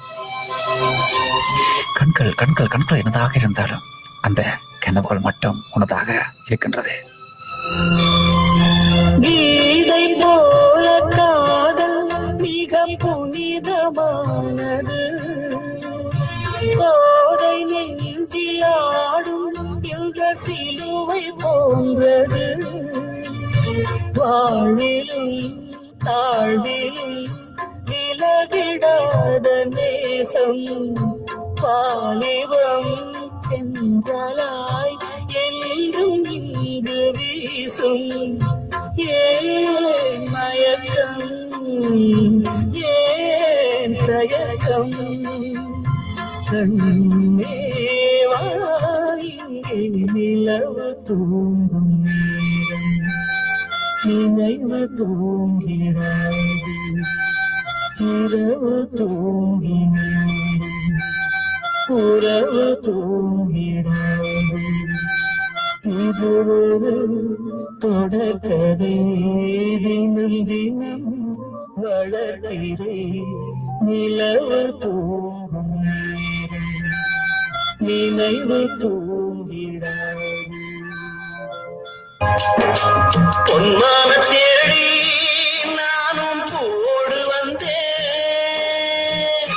கண்கள் கண்கள் கண்கள் என்னதாக இருந்தாலும் அந்த கனவுகள் மட்டும் உனதாக இருக்கின்றது கீதை போல காதல் மிக புனிதமானது கோடை நெஞ்சில் ஆடும் யுக சிலுவை போன்றது வாழ்விலும் தாழ்விலும் விலகிடாத நேசம் பாலிவம் சென்றலாய் என்றும் இங்கு வீசும் ஏன் மயக்கம் ஏன் தயக்கம் கண்ணேவா இங்கே நிலவு தூங்கும் நேரம் நினைவு தூங்கிறாது இரவு தூங்கினாது உறவு தூங்கிறாது இது ஒரு தொடர்கதை தினம் தினம் வளர்கிறேன் நிலவு தூங்கும் நேரம் நினைவு தூங்கிடாது பொன்மான தேடி நானும் போடு வந்தேன்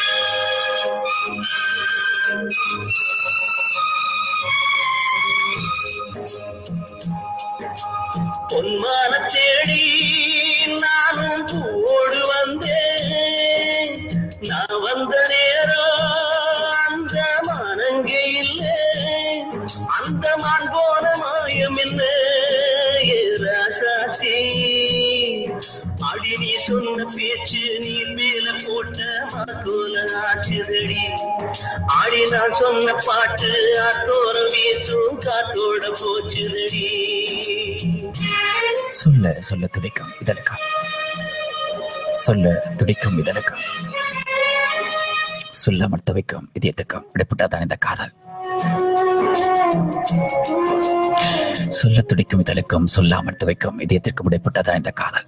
பொன்மான தேடி நானும் போடு வந்தேன் நான் வந்த நேரம் அந்த மானங்கே இல்லை அந்த மான் போன மாயம் என்ன ஏ ராசாத்தி அடி நீ சொன்ன பேச்சு நீ மேல போட்ட மாத்தோல ஆற்றுதடி ஆடி நான் சொன்ன பாட்டு ஆத்தோர வீசும் காத்தோட போச்சுதடி சொல்ல சொல்ல துடிக்கும் இதழுக்கம் சொல்ல துடிக்கும் இதழுக்கம் சொல்ல மறுத்த வைக்கும் இதயத்துக்கும் விடப்பட்டாதான் இந்த காதல் சொல்ல துடிக்கும் இதழுக்கும் சொல்லாமல் துவைக்கும் இதயத்திற்கும் விடப்பட்டதான் இந்த காதல்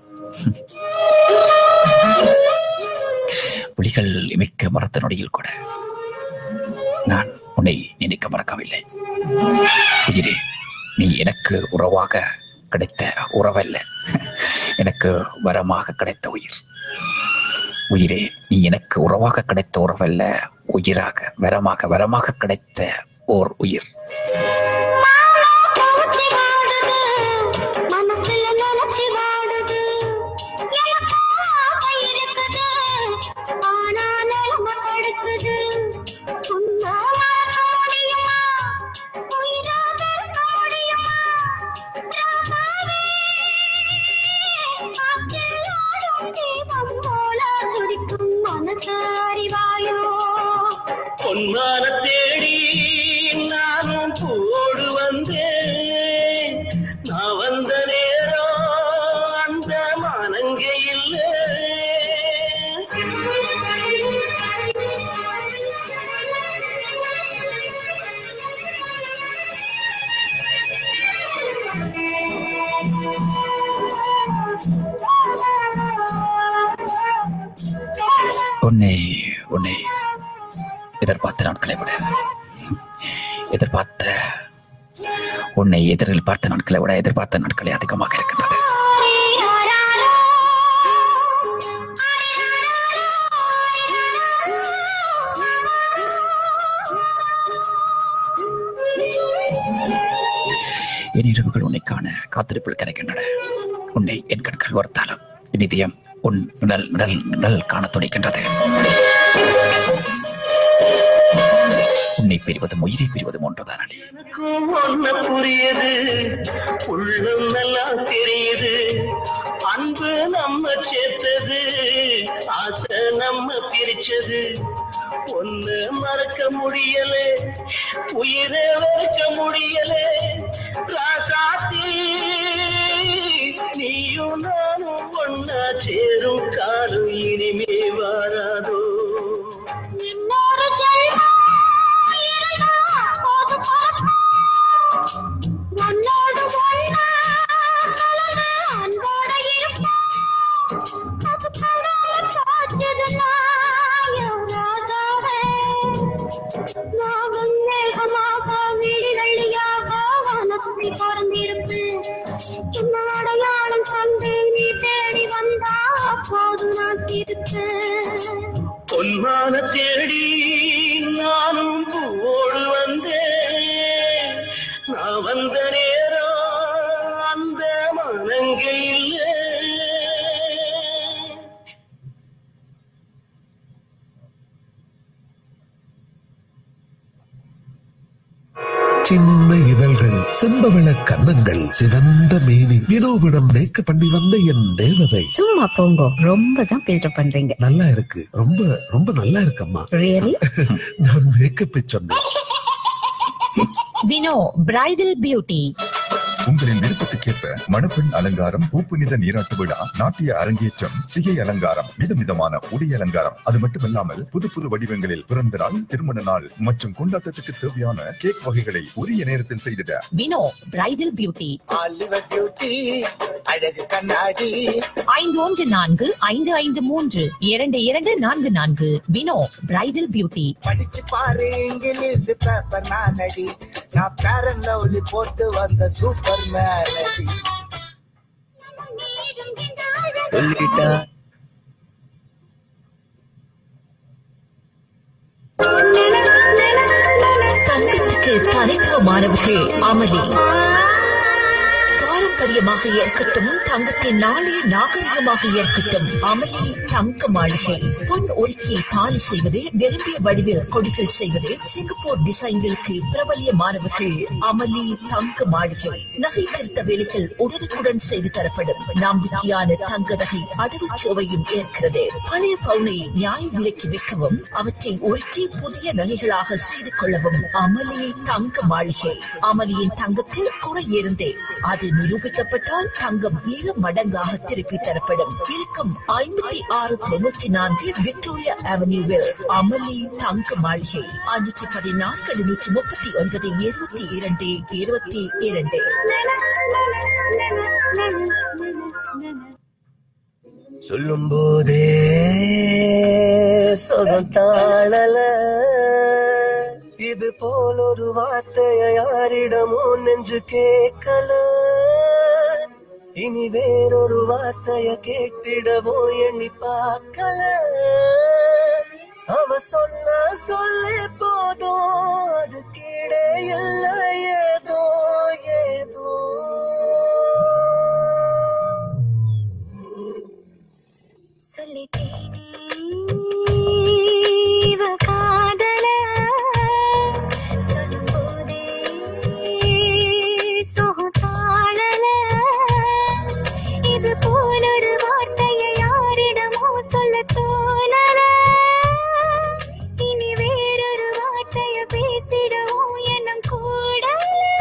விழிகள் இமைக்க மறத்த நொடியில் கூட நான் உன்னை நினைக்க மறக்கவில்லை உயிரே நீ எனக்கு உறவாக கிடைத்த உறவல்ல எனக்கு வரமாக கிடைத்த உயிர் உயிரே நீ எனக்கு உறவாக கிடைத்த உறவல்ல உயிராக வரமாக வரமாக கிடைத்த ஓர் உயிர் மனசுல நினைச்சு வாடுது எனக்கு உன்னை உன்னை எதிர்பார்த்த நாட்களை விட எதிர்பார்த்த உன்னை எதிரில் பார்த்த நாட்களை விட எதிர்பார்த்த நாட்களே அதிகமாக இருக்கின்றது என் இரவுகள் உன்னை காண காத்திருப்பில் கரைக்கின்றன உன்னை என் கண்கள் வருத்தாலும் என் இதயம் உன் நிழல் நிழல் நிழல் காண துடிக்கின்றது உன்னை பிரிவதும் உயிரை பிரிவதும் ஒன்றுதான் அடி எனக்கும் ஒன்ன புரியுது உள்ளம் நல்லா தெரியுது அன்பு நம்ம சேர்த்தது ஆசை நம்ம பிரிச்சது ஒண்ணு மறக்க முடியல உயிரை வரைக்க முடியல ராசாத்தி நீயும் நானும் ஒன்னா சேரும் காலம் இனிமே வாராதோ இன்னொரு ஜென்மம் இருந்தா போது பறக்கும். உன்னோடு ஒண்ணா கலந்து அன்போட இருப்போம். அது படாம போச்சுதுன்னா என் ராஜாவே. நாகம் மேகமாக விழிவெள்ளியாக வானத்தில் பறந்திருப்பேன். என்ன அடையாளம் கண்டு நீ தேடி வந்தா அப்போது நான் இருப்பேன் பொன்மான தேடி நானும் பூவோடு வந்தேன் நான் வந்த நேரம் அந்த மனங்க இல்லை சின்ன இதழ்கள் செம்பவள கன்னங்கள் சிவந்த மேனி வினோவிடம் மேக்கப் பண்ணி வந்த என் தேவதை சும்மா போங்க ரொம்ப தான் ஃபில்டர் பண்றீங்க நல்லா இருக்கு ரொம்ப ரொம்ப நல்லா இருக்கம்மா ரியலி நான் மேக்கப் சொன்னேன் வினோ பிரைடல் பியூட்டி உங்களின் விருப்பத்துக்கேற்ப மணப்பெண் அலங்காரம் பூப்புனித நீராட்டு விழா நாட்டிய அரங்கேற்றம் சிகை அலங்காரம் விதவிதமான உடை அலங்காரம் அது மட்டுமல்லாமல் புது புது வடிவங்களில் பிறந்த நாள் திருமண நாள் மற்றும் கொண்டாட்டத்துக்கு தேவையான கேக் வகைகளை உரிய நேரத்தில் செய்திட வினோ பிரைடல் பியூட்டி பியூட்டி அழகு கண்ணாடி ஐந்து ஒன்று நான்கு ஐந்து ஐந்து மூன்று இரண்டு இரண்டு நான்கு நான்கு வினோ பிரைடல் பியூட்டி படிச்சு பாரு இங்கிலீஷ் பேப்பர் நானடி நான் பேரன் லவ்லி போட்டு வந்த சூப்பர் மேனடி சொல்லிட்டா தங்கத்துக்கு தனித்துவமானவர்கள் அமளி பாரம்பரியமாக இருக்கட்டும் தங்கத்தின் நாளைய நாகரிகமாக இருக்கட்டும் அமளி தங்க மாளிகை பொன் ஒருக்கி தாலி செய்வது விரும்பிய வடிவில் கொடிகள் செய்வது சிங்கப்பூர் டிசைன்களுக்கு பிரபல்யமானவர்கள் அமளி தங்க மாளிகை நகை திருத்த வேலைகள் உடனுக்குடன் செய்து தரப்படும் நம்பிக்கையான தங்க நகை அடவு சேவையும் ஏற்கிறது பழைய பவுனை நியாய விலைக்கு விற்கவும் அவற்றை ஒருக்கி புதிய நகைகளாக செய்து கொள்ளவும் அமளி தங்க மாளிகை அமளியின் தங்கத்தில் குறையிருந்தே அது நிரூபிக்கப்பட்டால் தங்கம் இரு மடங்காக திருப்பி தரப்படும் இலக்கம் ஐம்பத்தி ஆறு தொண்ணூற்றி நான்கு விக்டோரியா அவென்யூவில் அமளி தங்க மாளிகை அஞ்சூற்றி பதினான்கு எழுநூற்றி முப்பத்தி ஒன்பது இருபத்தி இரண்டு இருபத்தி இரண்டு சொல்லும் போதே சொகம் தாழல இது போல் ஒரு வார்த்தைய யாரிடமோ நெஞ்சு கேட்கல இனி வேறொரு வார்த்தைய கேட்டிடவோ எண்ணி பார்க்கல அவ சொன்ன சொல்லி போதும் அது கீழே இல்லை ஏதோ ஏதோ சொல்லிட்டேனே இவ காதல சொல்லும்போதே சுகம் தாழல இது போல ஒரு வார்த்தையை யாரிடமோ சொல்ல தோணல இனி வேறொரு வார்த்தைய பேசிடவும் எண்ணம் கூடல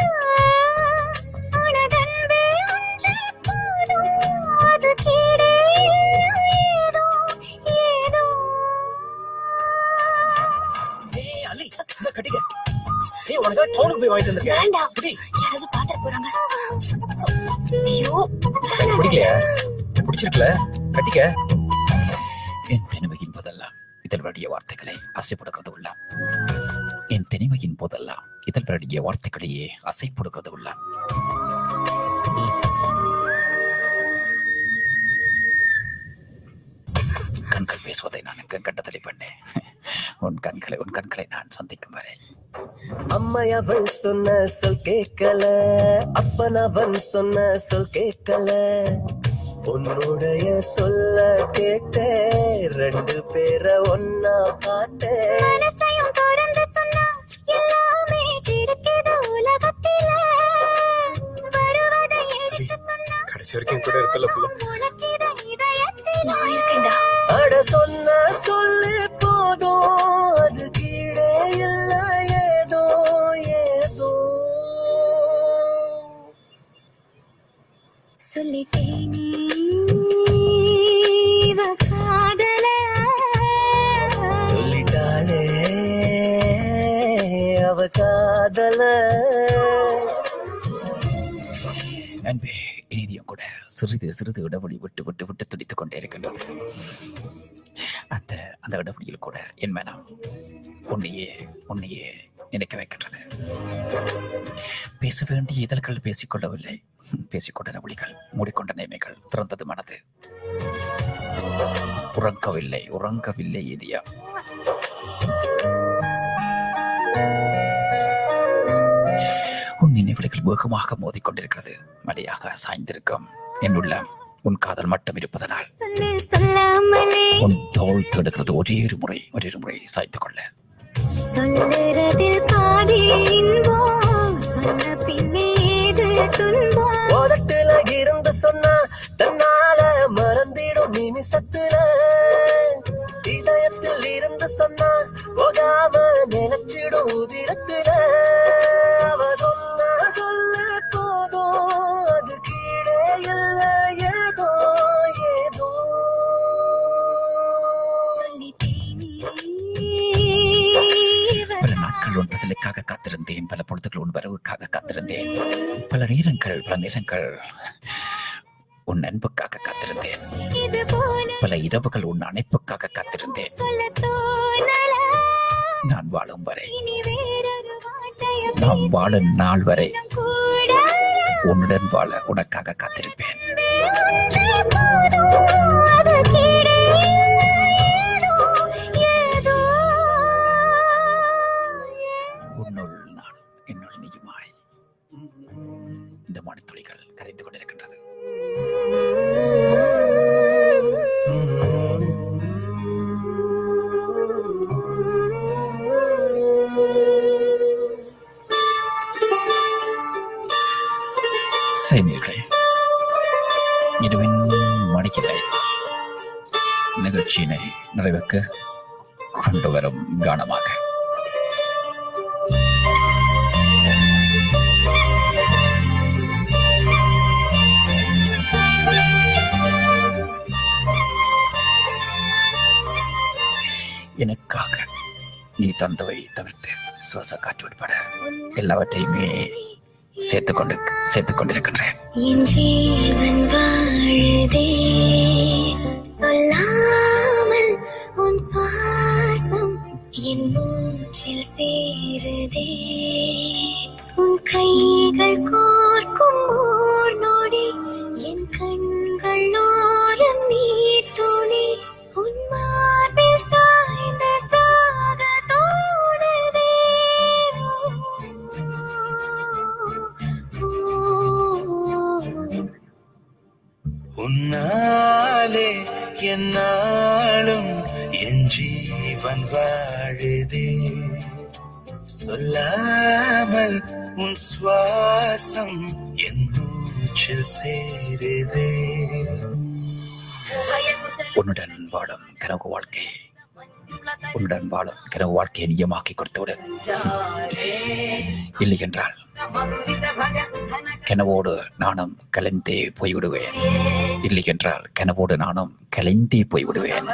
வாங்கிட்டு வந்திருக்கேன் வேண்டாம் யாராவது பாத்திர போறாங்க ஐயோ பிடிக்கலையா பிடிச்சிருக்கல கட்டிக்க என் தனிமையின் போதெல்லாம் இதழ் வழிய வார்த்தைகளை அசைப்படுகிறது உள்ளாம் என் தனிமையின் போதெல்லாம் இதழ் வழிய வார்த்தைகளையே அசைப்படுகிறது உள்ளாம் கண்கள் பேசுவதை நான் எங்க கண்டதலை பண்ணேன் உன் கண்களை உன் கண்களை நான் சந்திக்கும் வரை அம்மா அவன் சொன்ன சொல் கேட்கல அப்பன் அவன் சொன்ன சொல் கேட்கல உன்னுடைய சொல்ல கேட்டே ரெண்டு பேரை ஒன்னா பார்த்தேன் மனசையும் திறந்து சொன்னா எல்லாமே கிடைக்குது உலகத்தில வருவதை எடுத்து சொன்னா கடைசி வரைக்கும் கூட இருக்கல புள்ள உனக்கிது இதயத்தில் நான் இருக்கேன்டா அட சொன்ன சொல்லு போதும் அது கீழே இல்ல ஏதோ ஏதோ சொல்லிட்டேனே இவ காதல சொல்லிட்டாளே அவ காதல அன்பே இனிதியும் கூட சிறிது சிறிது இடைவெளி விட்டு விட்டு விட்டு துடித்துக் கொண்டே இருக்கின்றது அந்த அந்த இடைவெளியில் கூட என் மனம் உன்னையே உன்னையே நினைக்க வைக்கின்றது பேச வேண்டிய இதழ்கள் பேசிக்கொள்ளவில்லை பேசிக்கொண்ட மொழிகள் மூடிக்கொண்ட நேமைகள் திறந்தது மனது உறங்கவில்லை உறங்கவில்லை இதயா உன் நினைவுகள் வேகமாக மோதிக்கொண்டிருக்கிறது மழையாக சாய்ந்திருக்கும் என் உள்ளம் உன் காதல் மட்டும் இருப்பதனால் சொல்லு சொல்லாமலே உன் தோல் தேடுகிறது ஒரே ஒரு முறை ஒரே ஒரு முறை சாய்த்து கொள்ள சொல்லுறதில் பாதி இன்பம் சொன்ன பின்னே ஏது துன்பம் உதட்டுல இருந்து சொன்னா தன்னால மறந்திடும் நிமிஷத்துல இதயத்தில் இருந்து சொன்னா போகாம நினைச்சிடும் உதிரத்துல அவ சொன்னா சொல்லு போதும் அது கீழே இல்ல ஏதோ ஏதோ பல நாட்கள் உன் பதிலுக்காக காத்திருந்தேன் பல பொழுதுகள் உன் வரவுக்காக காத்திருந்தேன் பல நேரங்கள் பல நேரங்கள் உன் அன்புக்காக காத்திருந்தேன் இது போல பல இரவுகள் உன் அணைப்புக்காக காத்திருந்தேன் சொல்ல தோணல நான் வாழும் வரை இனி வேறொரு வார்த்தைய நாம் வாழும் நாள் வரை கூட உன்னுடன் வாழ உனக்காக காத்திருப்பேன் ஒன்றே போதும் அது கீழே ஏதோ ஏதோ உன்னுள் நான் என்னுள் நீயுமாய் இந்த மணித்துளிகள் கரைந்து கொண்டிருக்கின்றது செய்தீர்கள் இரவின் மணிக்கிலை நிகழ்ச்சியினை நிறைவுக்கு கொண்டு வரும் கானமாக எனக்காக நீ தந்தவை தவிர்த்து சுவாச காற்று உட்பட எல்லாவற்றையுமே சேர்த்துக் கொண்டு சேர்த்துக் கொண்டிருக்கின்றேன் என் ஜீவன் வாழுதே சொல்லாமல் உன் சுவாசம் என் மூச்சில் சேருதே உன் கைகள் கோர்க்கும் ஓர் நொடி என் கண்கள் ஓரம் நீர் துளி உன் மார்பில் சாய்ந்த சாக தோணுதே உன்னாலே என்னாலும் என் ஜீவன் வாழுதே சொல்லாமல் உன் சுவாசம் என் மூச்சில் சேருதே உன்னுடன் வாழும் கனவு வாழ்க்கை உன்னுடன் வாழும் கனவு வாழ்க்கையை நியமாக்கி கொடுத்து விடு இல்லை என்றால் கனவோடு நானும் கலைந்தே போய்விடுவேன் இல்லை என்றால் கனவோடு நானும் கலைந்தே போய்விடுவேன்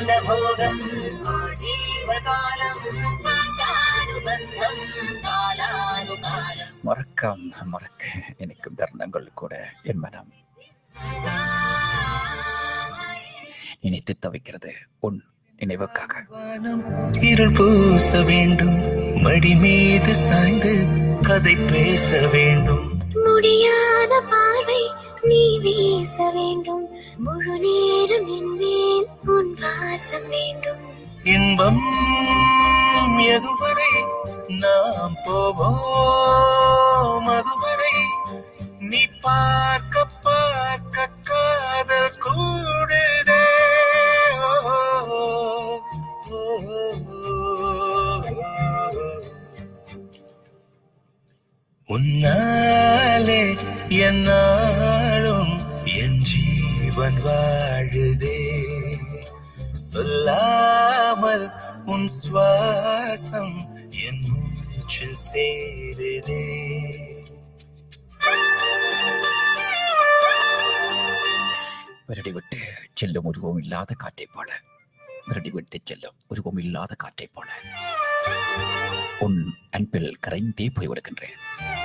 ஆனந்தபோகம் ஆஜீவகாலம் பாஷானுபந்தம் காலானுகாலம் மறக்கம் மறக்க நினைக்கும் தருணங்கள் கூட என் மனம் நினைத்து தவிக்கிறது உன் நினைவுக்காக இருள் பூச வேண்டும் மடி மீது சாய்ந்து கதை பேச வேண்டும் முடியாத பார்வை நீ வீச வேண்டும் முழு நேரம் என் மேல் உன் வாசம் வேண்டும் இன்பம் எதுவரை நாம் போவோம் அதுவரை நீ பார்க்க பார்க்க காதல் கூடுதே ஓ, ஓ, ஓ, ஓ. உன்னாலே என்னாலும் என் ஜீவன் வாழுதே சொல்லாமல் உன் சுவாசம் என் மூச்சில் சேருதே விரடி விட்டு செல்லும் உருவம் இல்லாத காற்றைப் போல விரடி விட்டு செல்லும் உருவம் இல்லாத காற்றைப் போல உன் அன்பில் கரைந்தே போய் விடுகின்றேன்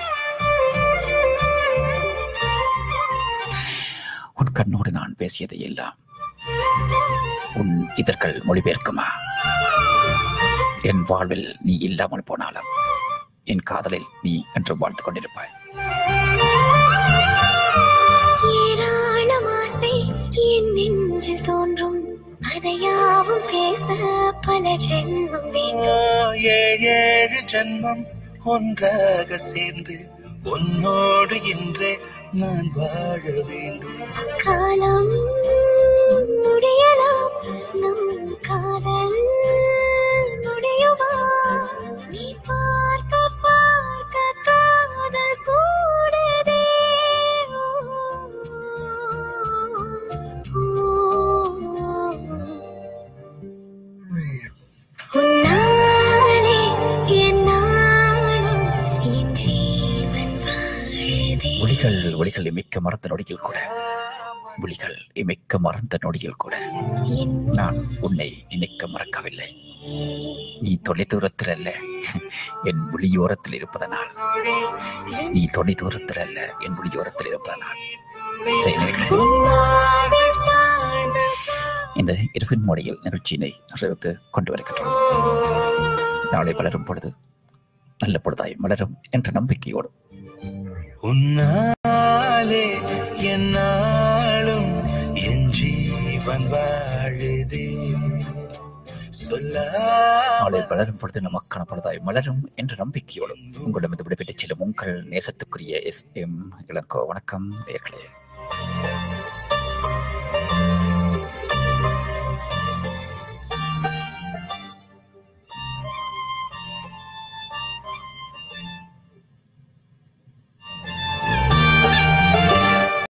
உன் கண்ணோடு நான் பேசியதை எல்லாம் உன் இதழ்கள் மொழிபெயர்க்குமா என் வாழ்வில் நீ இல்லாமல் போனாலும் என் காதலில் நீ என்று வாழ்ந்து கொண்டிருப்பாய் ஏராளம் ஆசை என் நெஞ்சில் தோன்றும் அதையாவும் பேச பல ஜென்மம் வேண்டும் ஏழு ஏழு ஜன்மம் ஒன்றாக சேர்ந்து உன்னோடு இன்றே நான் வாழ வேண்டும் காலம் முடியலாம் நம் காதல் முடியுமா நீ பார்க்க பார்க்க காதல் கூடுதே உன்னாலே என்னாலும் என் ஜீவன் வாழுதே ஒளிகள் ஒளிகள் இமைக்க மறந்த நொடியில் கூட ஒளிகள் இமைக்க மறந்த நொடியில் கூட நான் உன்னை நினைக்க மறக்கவில்லை நீ தொலை தூரத்தில் அல்ல என் ஒளியோரத்தில் இருப்பதனால் நீ தொலை தூரத்தில் அல்ல என் ஒளியோரத்தில் இருப்பதனால் சரி நேயர்களே. இந்த இரவின் மொழியில் நிகழ்ச்சியினை நிறைவுக்கு கொண்டு வருகின்றோம் நாளை வளரும் பொழுது நல்ல பொழுதாய் மலரும் என்ற நம்பிக்கையோடு உன்னாலே என்னாலும் என் ஜீவன் வாழுதே சொல்லா நாளை வளரும் பொழுது நமக்கான பொழுதாய் மலரும் என்ற நம்பிக்கையோடு உங்களிடம் விடைபெற்றுச் செல்லும் உங்கள் நேசத்துக்குரிய எஸ் எம் இளங்கோ வணக்கம் நேயர்களே